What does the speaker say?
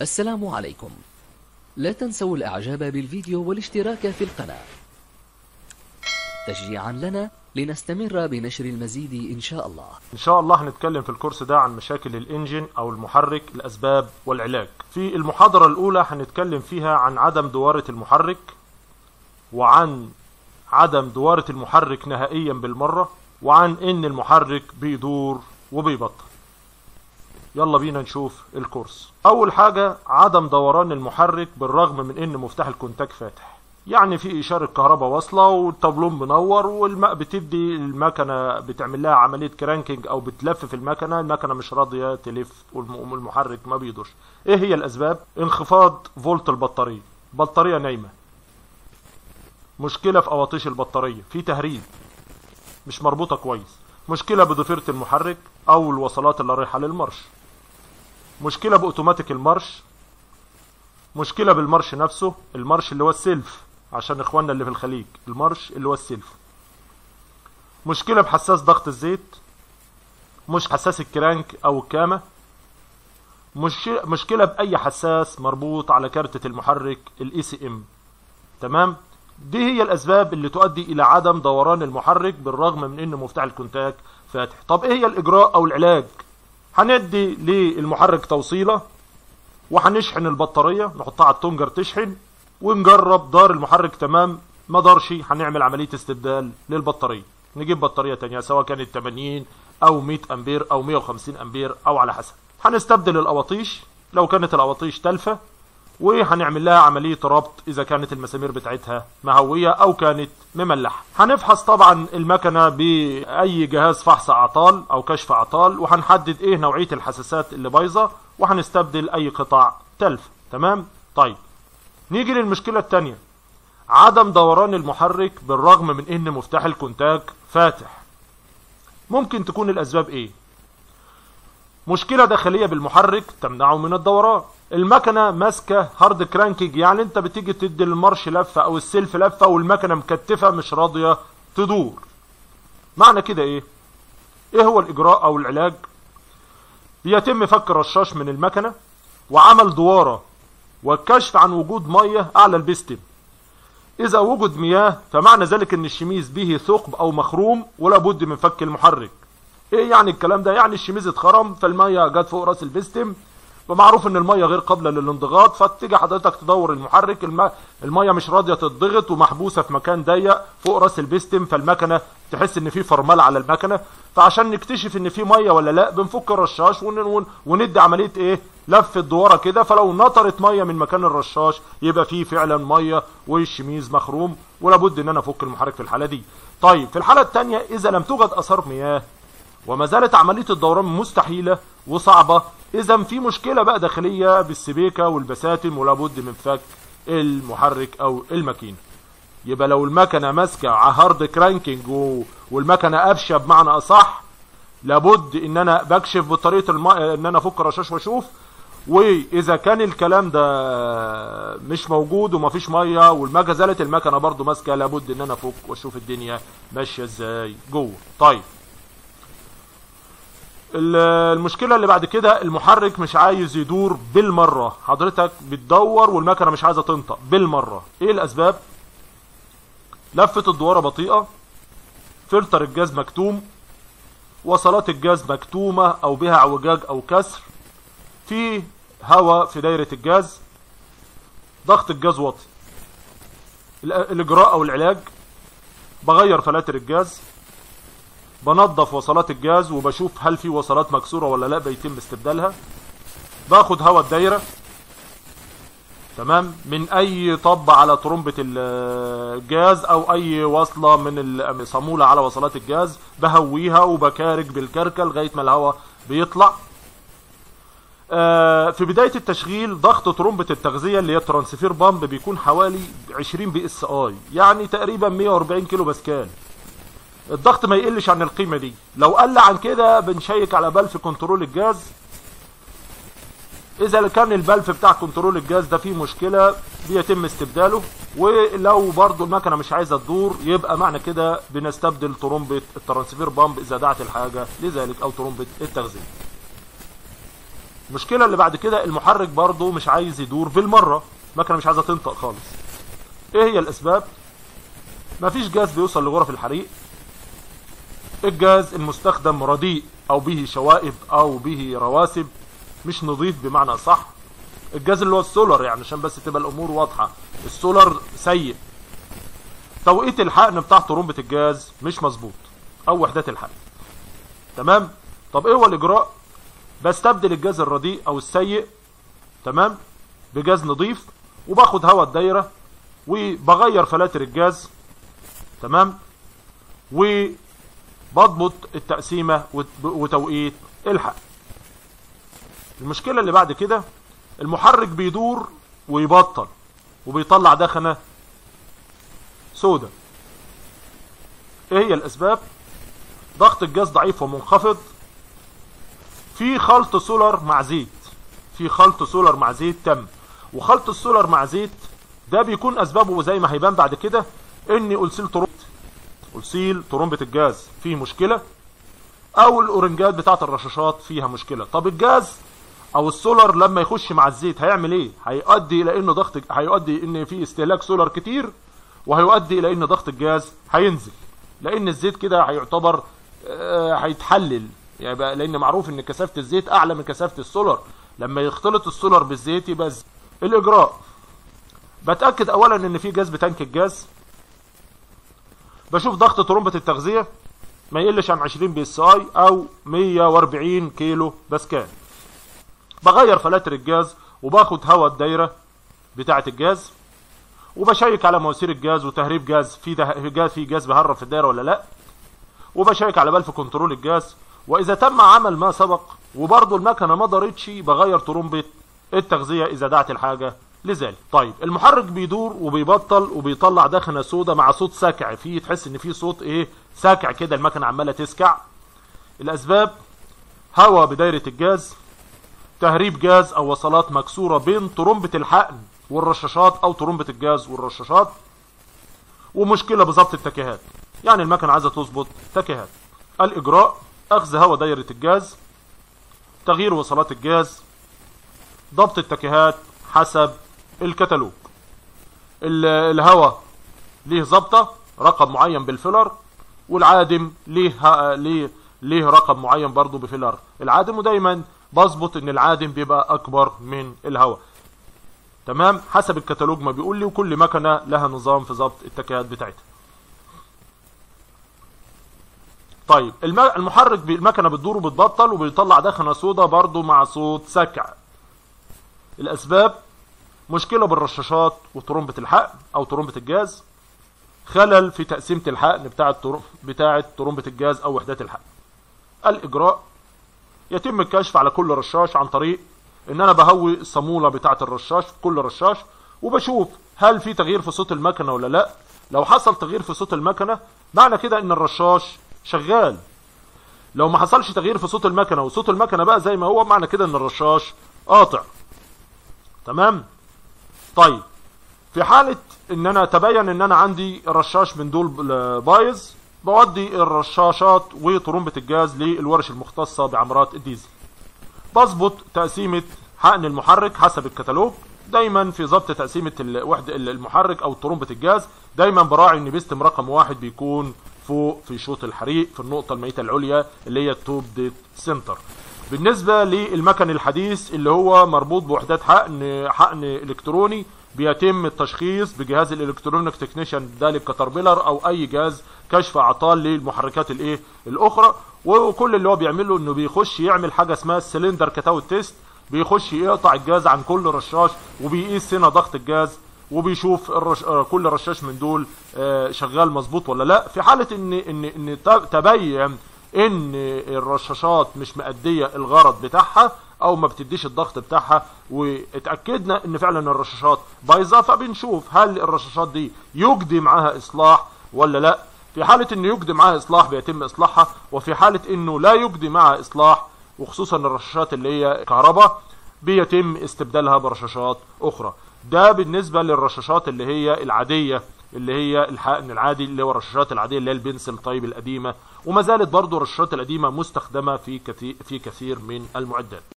السلام عليكم لا تنسوا الاعجاب بالفيديو والاشتراك في القناة تشجيعا لنا لنستمر بنشر المزيد ان شاء الله ان شاء الله هنتكلم في الكورس ده عن مشاكل الانجن او المحرك الاسباب والعلاج في المحاضرة الاولى هنتكلم فيها عن عدم دوارة المحرك وعن عدم دوارة المحرك نهائيا بالمرة وعن ان المحرك بيدور وبيبطل يلا بينا نشوف الكورس اول حاجة عدم دوران المحرك بالرغم من ان مفتاح الكونتاك فاتح يعني في اشارة كهرباء واصلة والطابلون منور والماء بتدي المكنة بتعمل لها عملية كرانكينج او بتلف في المكنة المكنة مش راضية تلف والمحرك ما بيدورش ايه هي الاسباب انخفاض فولت البطارية بطارية نايمة مشكلة في قواطيش البطارية في تهريب مش مربوطة كويس مشكلة بضفيرة المحرك او الوصلات اللي رايحة للمرش مشكلة باوتوماتيك المارش مشكلة بالمارش نفسه المارش اللي هو السيلف عشان اخواننا اللي في الخليج المارش اللي هو السيلف مشكلة بحساس ضغط الزيت مش حساس الكرانك او الكامة مش مشكلة باي حساس مربوط على كارتة المحرك الاي سي ام تمام دي هي الاسباب اللي تؤدي الى عدم دوران المحرك بالرغم من ان مفتاح الكونتاك فاتح طب ايه هي الاجراء او العلاج هندي للمحرك توصيلة وهنشحن البطارية نحطها على التونجر تشحن ونجرب دار المحرك تمام ما دارش هنعمل عملية استبدال للبطارية نجيب بطارية تانية سواء كانت 80 او 100 امبير او 150 امبير او على حسب هنستبدل القواطيش لو كانت القواطيش تلفة وهنعمل لها عملية ربط اذا كانت المسامير بتاعتها مهوية او كانت مملحة هنفحص طبعا المكنة باي جهاز فحص اعطال او كشف اعطال وهنحدد ايه نوعية الحساسات اللي بايظة وهنستبدل اي قطع تلف تمام طيب نيجي للمشكلة التانية عدم دوران المحرك بالرغم من ان مفتاح الكونتاك فاتح ممكن تكون الاسباب ايه مشكلة داخلية بالمحرك تمنعه من الدوران المكنة ماسكة هارد كرانكينج يعني انت بتيجي تدي المارش لفة او السلف لفة والمكنة مكتفة مش راضية تدور معنى كده ايه ايه هو الاجراء او العلاج بيتم فك الرشاش من المكنة وعمل دوارة والكشف عن وجود مية اعلى البستم اذا وجد مياه فمعنى ذلك ان الشميز به ثقب او مخروم ولا بد من فك المحرك ايه يعني الكلام ده يعني الشميز اتخرم فالمية جت فوق راس البستم ومعروف ان المية غير قابلة للانضغاط فتيجي حضرتك تدور المحرك الماء المية مش راضية تضغط ومحبوسة في مكان ضيق فوق راس البستم فالمكنة تحس ان في فرمال على المكنة فعشان نكتشف ان في مية ولا لا بنفك الرشاش ون... ون... وندي عملية ايه لف الدوارة كده فلو نطرت مية من مكان الرشاش يبقى فيه فعلا مية والشميز مخروم ولابد ان انا افك المحرك في الحالة دي طيب في الحالة التانية اذا لم توجد اثار مياه وما زالت عملية الدوران مستحيلة وصعبة اذا في مشكلة بقى داخلية بالسبيكة والبساتم ولابد من فك المحرك او الماكينة يبقى لو المكنة ماسكة على هارد كرانكينج و... والمكنة قفشة بمعنى اصح لابد ان انا بكشف بطريقة الم... ان انا افك الرشاش واشوف واذا كان الكلام ده مش موجود ومفيش ميه والمكنه زالت المكنه برضو ماسكه لابد ان انا افك واشوف الدنيا ماشيه ازاي جوه طيب المشكلة اللي بعد كده المحرك مش عايز يدور بالمرة حضرتك بتدور والمكنة مش عايزة تنطق بالمرة ايه الاسباب لفة الدوارة بطيئة فلتر الجاز مكتوم وصلات الجاز مكتومة او بها اعوجاج او كسر في هواء في دايرة الجاز ضغط الجاز واطي الاجراء او العلاج بغير فلاتر الجاز بنظف وصلات الجاز وبشوف هل في وصلات مكسورة ولا لا بيتم استبدالها باخد هواء الدايرة تمام من اي طب على ترمبة الجاز او اي وصلة من الصامولة على وصلات الجاز بهويها وبكارج بالكركة لغاية ما الهواء بيطلع في بداية التشغيل ضغط ترمبة التغذية اللي هي الترانسفير بامب بيكون حوالي 20 بي اس اي يعني تقريبا 140 كيلو باسكال الضغط ما يقلش عن القيمة دي لو قل عن كده بنشيك على بلف كنترول الجاز اذا كان البلف بتاع كنترول الجاز ده فيه مشكلة بيتم استبداله ولو برضو المكنة مش عايزة تدور يبقى معنى كده بنستبدل ترمبة الترانسفير بامب اذا دعت الحاجة لذلك او ترمبة التغذية المشكله اللي بعد كده المحرك برضه مش عايز يدور بالمره المكنه مش عايزه تنطق خالص ايه هي الاسباب مفيش جاز بيوصل لغرف الحريق الجاز المستخدم رديء او به شوائب او به رواسب مش نظيف بمعنى صح الجاز اللي هو السولر يعني عشان بس تبقى الامور واضحه السولر سيء توقيت الحقن بتاع طرمبه الجاز مش مظبوط او وحدات الحقن تمام طب ايه هو الاجراء بستبدل الجاز الرديء او السيء تمام بجاز نظيف وباخد هواء الدايره وبغير فلاتر الجاز تمام وبضبط التقسيمه وتوقيت الحقن المشكله اللي بعد كده المحرك بيدور ويبطل وبيطلع دخنه سودة ايه هي الاسباب ضغط الجاز ضعيف ومنخفض في خلط سولار مع زيت في خلط سولار مع زيت تم وخلط السولار مع زيت ده بيكون اسبابه زي ما هيبان بعد كده ان ألسيل ترومبة ألسيل ترومبة الجاز فيه مشكلة او الاورنجات بتاعت الرشاشات فيها مشكلة طب الجاز او السولار لما يخش مع الزيت هيعمل ايه هيؤدي الى انه ضغط هيؤدي ان في استهلاك سولار كتير وهيؤدي الى ان ضغط الجاز هينزل لان الزيت كده هيعتبر آه، هيتحلل يعني بقى لان معروف ان كثافه الزيت اعلى من كثافه السولار لما يختلط السولار بالزيت يبقى الزيت. الاجراء بتاكد اولا ان في جاز بتانك الجاز بشوف ضغط طرمبه التغذيه ما يقلش عن 20 بي اس اي او 140 كيلو باسكال بغير فلاتر الجاز وباخد هواء الدايره بتاعه الجاز وبشيك على مواسير الجاز وتهريب جاز في ده جاز في جاز بهرب في الدايره ولا لا وبشيك على بلف كنترول الجاز واذا تم عمل ما سبق وبرضه المكنه ما دارتش بغير طرمبه التغذيه اذا دعت الحاجه لذلك طيب المحرك بيدور وبيبطل وبيطلع دخنه سودا مع صوت ساكع فيه تحس ان في صوت ايه ساكع كده المكنه عماله تسكع الاسباب هواء بدايره الجاز تهريب جاز او وصلات مكسوره بين طرمبه الحقن والرشاشات او طرمبه الجاز والرشاشات ومشكله بضبط التكيهات يعني المكنه عايزه تظبط تكيهات الاجراء اخذ هواء دايره الجاز تغيير وصلات الجاز ضبط التكيهات حسب الكتالوج ال- الهواء ليه ظبطه رقم معين بالفيلر والعادم ليه ه- ليه ليه رقم معين برضو بفيلر العادم ودايما بظبط ان العادم بيبقى اكبر من الهواء تمام حسب الكتالوج ما بيقول لي وكل مكنه لها نظام في ضبط التكيهات بتاعتها طيب الم- المحرك بي- المكنه بتدور وبتبطل وبيطلع دخنه سودا برضو مع صوت سكع الاسباب مشكله بالرشاشات وطرمبه الحقن او طرمبه الجاز خلل في تقسيمه الحقن بتاعه بتاعه طرمبه الجاز او وحدات الحقن الاجراء يتم الكشف على كل رشاش عن طريق ان انا بهوي الصاموله بتاعه الرشاش في كل رشاش وبشوف هل في تغيير في صوت المكنه ولا لا لو حصل تغيير في صوت المكنه معنى كده ان الرشاش شغال لو ما حصلش تغيير في صوت المكنه وصوت المكنه بقى زي ما هو معنى كده ان الرشاش قاطع تمام طيب في حالة ان انا تبين ان انا عندي رشاش من دول بايظ بودي الرشاشات وطرمبة الجاز للورش المختصة بعمرات الديزل بظبط تقسيمة حقن المحرك حسب الكتالوج دايما في ضبط تقسيمة الوحدة المحرك او طرمبة الجاز دايما براعي ان بيستم رقم واحد بيكون فوق في شوط الحريق في النقطة الميتة العليا اللي هي التوب ديت سنتر بالنسبة للمكن الحديث اللي هو مربوط بوحدات حقن حقن الكتروني بيتم التشخيص بجهاز الالكترونيك تكنيشن ده للكتربيلر او اي جهاز كشف اعطال للمحركات الايه الاخرى وكل اللي هو بيعمله انه بيخش يعمل حاجه اسمها السلندر كتاوت تيست بيخش يقطع الجاز عن كل رشاش وبيقيس هنا ضغط الجاز وبيشوف الرش... آه، كل رشاش من دول آه، شغال مظبوط ولا لا في حاله ان ان ان ت- تبين ان الرشاشات مش مأدية الغرض بتاعها او ما بتديش الضغط بتاعها واتأكدنا ان فعلا الرشاشات بايظة فبنشوف هل الرشاشات دي يجدي معاها اصلاح ولا لا في حالة انه يجدي معاها اصلاح بيتم اصلاحها وفي حالة انه لا يجدي معاها اصلاح وخصوصا الرشاشات اللي هي كهرباء بيتم استبدالها برشاشات اخرى ده بالنسبة للرشاشات اللي هي العادية اللي هي الحقن العادي اللي هو الرشاشات العادية اللي هي البنسل طيب القديمة وما زالت برضو الرشاشات القديمة مستخدمة في كثير في كثير من المعدات